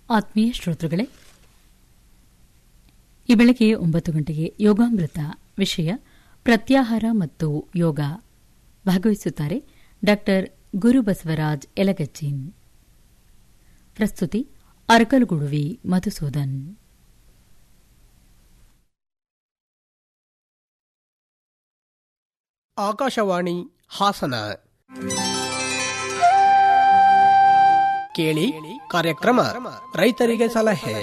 ಆತ್ಮೀಯ ಶ್ರೋತೃಗಳೇ ಈ ಬೆಳಗ್ಗೆ ಒಂಬತ್ತು ಗಂಟೆಗೆ ಯೋಗಾಮೃತ ವಿಷಯ ಪ್ರತ್ಯಾಹಾರ ಮತ್ತು ಯೋಗ ಭಾಗವಹಿಸುತ್ತಾರೆ ಡಾ ಗುರುಬಸವರಾಜ್ ಯಲಗಜ್ಜಿನ್ ಪ್ರಸ್ತುತಿ ಅರಕಲಗುಡುವಿ ಮಧುಸೂದನ್ ಆಕಾಶವಾಣಿ ಹಾಸನ ಕೇಳಿ ಕಾರ್ಯಕ್ರಮ ರೈತರಿಗೆ ಸಲಹೆ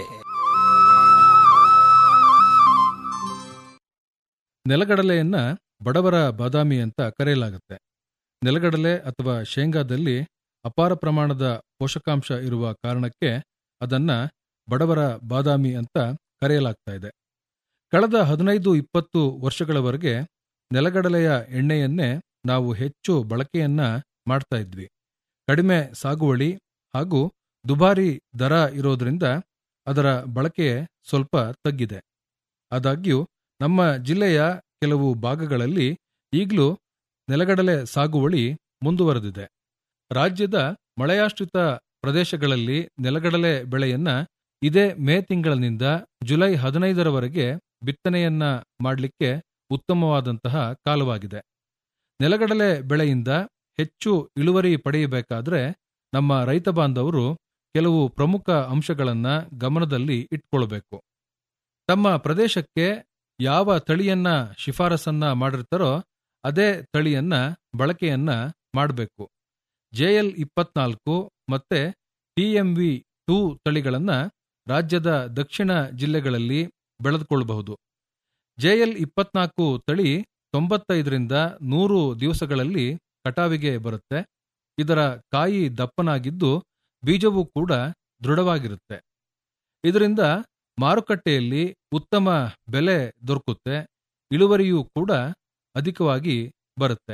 ನೆಲಗಡಲೆಯನ್ನ ಬಡವರ ಬಾದಾಮಿ ಅಂತ ಕರೆಯಲಾಗುತ್ತೆ ನೆಲಗಡಲೆ ಅಥವಾ ಶೇಂಗಾದಲ್ಲಿ ಅಪಾರ ಪ್ರಮಾಣದ ಪೋಷಕಾಂಶ ಇರುವ ಕಾರಣಕ್ಕೆ ಅದನ್ನ ಬಡವರ ಬಾದಾಮಿ ಅಂತ ಕರೆಯಲಾಗ್ತಾ ಇದೆ ಕಳೆದ ಹದಿನೈದು ಇಪ್ಪತ್ತು ವರ್ಷಗಳವರೆಗೆ ನೆಲಗಡಲೆಯ ಎಣ್ಣೆಯನ್ನೇ ನಾವು ಹೆಚ್ಚು ಬಳಕೆಯನ್ನ ಮಾಡ್ತಾ ಇದ್ವಿ ಕಡಿಮೆ ಸಾಗುವಳಿ ಹಾಗೂ ದುಬಾರಿ ದರ ಇರೋದ್ರಿಂದ ಅದರ ಬಳಕೆ ಸ್ವಲ್ಪ ತಗ್ಗಿದೆ ಆದಾಗ್ಯೂ ನಮ್ಮ ಜಿಲ್ಲೆಯ ಕೆಲವು ಭಾಗಗಳಲ್ಲಿ ಈಗಲೂ ನೆಲಗಡಲೆ ಸಾಗುವಳಿ ಮುಂದುವರೆದಿದೆ ರಾಜ್ಯದ ಮಳೆಯಾಶ್ರಿತ ಪ್ರದೇಶಗಳಲ್ಲಿ ನೆಲಗಡಲೆ ಬೆಳೆಯನ್ನ ಇದೇ ಮೇ ತಿಂಗಳಿನಿಂದ ಜುಲೈ ಹದಿನೈದರವರೆಗೆ ಬಿತ್ತನೆಯನ್ನ ಮಾಡಲಿಕ್ಕೆ ಉತ್ತಮವಾದಂತಹ ಕಾಲವಾಗಿದೆ ನೆಲಗಡಲೆ ಬೆಳೆಯಿಂದ ಹೆಚ್ಚು ಇಳುವರಿ ಪಡೆಯಬೇಕಾದ್ರೆ ನಮ್ಮ ರೈತ ಬಾಂಧವರು ಕೆಲವು ಪ್ರಮುಖ ಅಂಶಗಳನ್ನ ಗಮನದಲ್ಲಿ ಇಟ್ಕೊಳ್ಬೇಕು ತಮ್ಮ ಪ್ರದೇಶಕ್ಕೆ ಯಾವ ತಳಿಯನ್ನ ಶಿಫಾರಸನ್ನ ಮಾಡಿರ್ತಾರೋ ಅದೇ ತಳಿಯನ್ನ ಬಳಕೆಯನ್ನ ಮಾಡಬೇಕು ಜೆಎಲ್ ಇಪ್ಪತ್ನಾಲ್ಕು ಮತ್ತೆ ಟಿಎಂವಿ ಟೂ ತಳಿಗಳನ್ನ ರಾಜ್ಯದ ದಕ್ಷಿಣ ಜಿಲ್ಲೆಗಳಲ್ಲಿ ಬೆಳೆದುಕೊಳ್ಳಬಹುದು ಜೆಎಲ್ ಇಪ್ಪತ್ನಾಲ್ಕು ತಳಿ ತೊಂಬತ್ತೈದರಿಂದ ನೂರು ದಿವಸಗಳಲ್ಲಿ ಕಟಾವಿಗೆ ಬರುತ್ತೆ ಇದರ ಕಾಯಿ ದಪ್ಪನಾಗಿದ್ದು ಬೀಜವೂ ಕೂಡ ದೃಢವಾಗಿರುತ್ತೆ ಇದರಿಂದ ಮಾರುಕಟ್ಟೆಯಲ್ಲಿ ಉತ್ತಮ ಬೆಲೆ ದೊರಕುತ್ತೆ ಇಳುವರಿಯೂ ಕೂಡ ಅಧಿಕವಾಗಿ ಬರುತ್ತೆ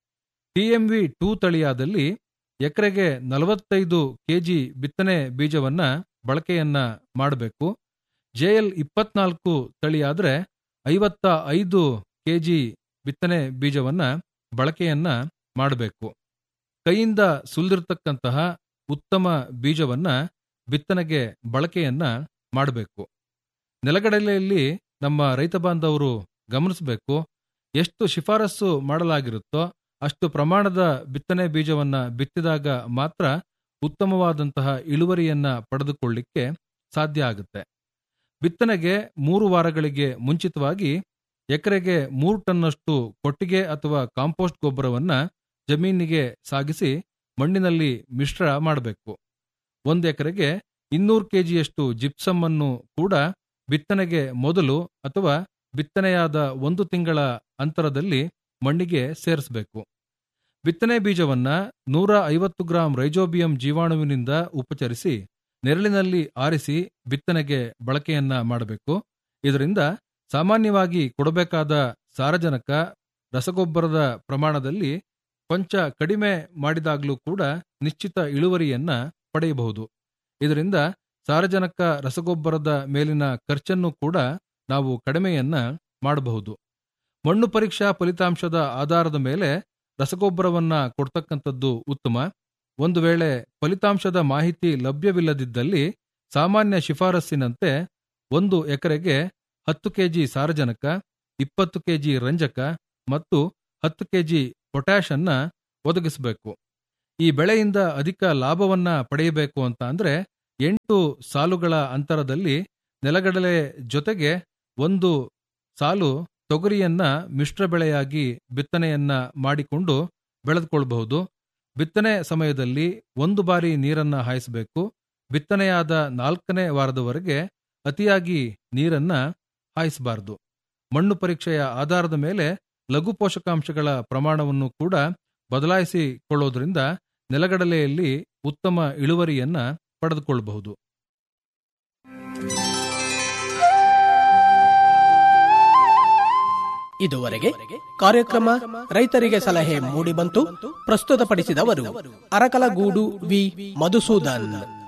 ಟಿಎಂವಿ ಟೂ ತಳಿಯಾದಲ್ಲಿ ಎಕರೆಗೆ ನಲವತ್ತೈದು ಕೆಜಿ ಬಿತ್ತನೆ ಬೀಜವನ್ನ ಬಳಕೆಯನ್ನ ಮಾಡಬೇಕು ಜೆಎಲ್ ಇಪ್ಪತ್ನಾಲ್ಕು ತಳಿಯಾದ್ರೆ ಐವತ್ತ ಐದು ಕೆಜಿ ಬಿತ್ತನೆ ಬೀಜವನ್ನ ಬಳಕೆಯನ್ನ ಮಾಡಬೇಕು ಕೈಯಿಂದ ಸುಲಿದಿರ್ತಕ್ಕಂತಹ ಉತ್ತಮ ಬೀಜವನ್ನ ಬಿತ್ತನೆಗೆ ಬಳಕೆಯನ್ನ ಮಾಡಬೇಕು ನೆಲಗಡಲೆಯಲ್ಲಿ ನಮ್ಮ ರೈತ ಬಾಂಧವರು ಗಮನಿಸಬೇಕು ಎಷ್ಟು ಶಿಫಾರಸು ಮಾಡಲಾಗಿರುತ್ತೋ ಅಷ್ಟು ಪ್ರಮಾಣದ ಬಿತ್ತನೆ ಬೀಜವನ್ನ ಬಿತ್ತಿದಾಗ ಮಾತ್ರ ಉತ್ತಮವಾದಂತಹ ಇಳುವರಿಯನ್ನ ಪಡೆದುಕೊಳ್ಳಿಕ್ಕೆ ಸಾಧ್ಯ ಆಗುತ್ತೆ ಬಿತ್ತನೆಗೆ ಮೂರು ವಾರಗಳಿಗೆ ಮುಂಚಿತವಾಗಿ ಎಕರೆಗೆ ಮೂರು ಟನ್ನಷ್ಟು ಕೊಟ್ಟಿಗೆ ಅಥವಾ ಕಾಂಪೋಸ್ಟ್ ಗೊಬ್ಬರವನ್ನ ಜಮೀನಿಗೆ ಸಾಗಿಸಿ ಮಣ್ಣಿನಲ್ಲಿ ಮಿಶ್ರ ಮಾಡಬೇಕು ಒಂದು ಎಕರೆಗೆ ಇನ್ನೂರು ಕೆಜಿಯಷ್ಟು ಜಿಪ್ಸಮ್ ಅನ್ನು ಕೂಡ ಬಿತ್ತನೆಗೆ ಮೊದಲು ಅಥವಾ ಬಿತ್ತನೆಯಾದ ಒಂದು ತಿಂಗಳ ಅಂತರದಲ್ಲಿ ಮಣ್ಣಿಗೆ ಸೇರಿಸಬೇಕು ಬಿತ್ತನೆ ಬೀಜವನ್ನ ನೂರ ಐವತ್ತು ಗ್ರಾಂ ರೈಜೋಬಿಯಂ ಜೀವಾಣುವಿನಿಂದ ಉಪಚರಿಸಿ ನೆರಳಿನಲ್ಲಿ ಆರಿಸಿ ಬಿತ್ತನೆಗೆ ಬಳಕೆಯನ್ನ ಮಾಡಬೇಕು ಇದರಿಂದ ಸಾಮಾನ್ಯವಾಗಿ ಕೊಡಬೇಕಾದ ಸಾರಜನಕ ರಸಗೊಬ್ಬರದ ಪ್ರಮಾಣದಲ್ಲಿ ಕೊಂಚ ಕಡಿಮೆ ಮಾಡಿದಾಗಲೂ ಕೂಡ ನಿಶ್ಚಿತ ಇಳುವರಿಯನ್ನ ಪಡೆಯಬಹುದು ಇದರಿಂದ ಸಾರಜನಕ ರಸಗೊಬ್ಬರದ ಮೇಲಿನ ಖರ್ಚನ್ನು ಕೂಡ ನಾವು ಕಡಿಮೆಯನ್ನ ಮಾಡಬಹುದು ಮಣ್ಣು ಪರೀಕ್ಷಾ ಫಲಿತಾಂಶದ ಆಧಾರದ ಮೇಲೆ ರಸಗೊಬ್ಬರವನ್ನ ಕೊಡ್ತಕ್ಕಂಥದ್ದು ಉತ್ತಮ ಒಂದು ವೇಳೆ ಫಲಿತಾಂಶದ ಮಾಹಿತಿ ಲಭ್ಯವಿಲ್ಲದಿದ್ದಲ್ಲಿ ಸಾಮಾನ್ಯ ಶಿಫಾರಸ್ಸಿನಂತೆ ಒಂದು ಎಕರೆಗೆ ಹತ್ತು ಕೆಜಿ ಸಾರಜನಕ ಇಪ್ಪತ್ತು ಕೆಜಿ ರಂಜಕ ಮತ್ತು ಹತ್ತು ಕೆಜಿ ಪೊಟ್ಯಾಷ್ ಅನ್ನ ಒದಗಿಸಬೇಕು ಈ ಬೆಳೆಯಿಂದ ಅಧಿಕ ಲಾಭವನ್ನ ಪಡೆಯಬೇಕು ಅಂತ ಅಂದ್ರೆ ಎಂಟು ಸಾಲುಗಳ ಅಂತರದಲ್ಲಿ ನೆಲಗಡಲೆ ಜೊತೆಗೆ ಒಂದು ಸಾಲು ತೊಗರಿಯನ್ನ ಮಿಶ್ರ ಬೆಳೆಯಾಗಿ ಬಿತ್ತನೆಯನ್ನ ಮಾಡಿಕೊಂಡು ಬೆಳೆದುಕೊಳ್ಬಹುದು ಬಿತ್ತನೆ ಸಮಯದಲ್ಲಿ ಒಂದು ಬಾರಿ ನೀರನ್ನ ಹಾಯಿಸಬೇಕು ಬಿತ್ತನೆಯಾದ ನಾಲ್ಕನೇ ವಾರದವರೆಗೆ ಅತಿಯಾಗಿ ನೀರನ್ನ ಹಾಯಿಸಬಾರದು ಮಣ್ಣು ಪರೀಕ್ಷೆಯ ಆಧಾರದ ಮೇಲೆ ಲಘು ಪೋಷಕಾಂಶಗಳ ಪ್ರಮಾಣವನ್ನು ಕೂಡ ಬದಲಾಯಿಸಿಕೊಳ್ಳೋದ್ರಿಂದ ನೆಲಗಡಲೆಯಲ್ಲಿ ಉತ್ತಮ ಇಳುವರಿಯನ್ನ ಪಡೆದುಕೊಳ್ಳಬಹುದು ಇದುವರೆಗೆ ಕಾರ್ಯಕ್ರಮ ರೈತರಿಗೆ ಸಲಹೆ ಮೂಡಿಬಂತು ಪ್ರಸ್ತುತಪಡಿಸಿದವರು ಅರಕಲಗೂಡು ವಿ ಮಧುಸೂದನ್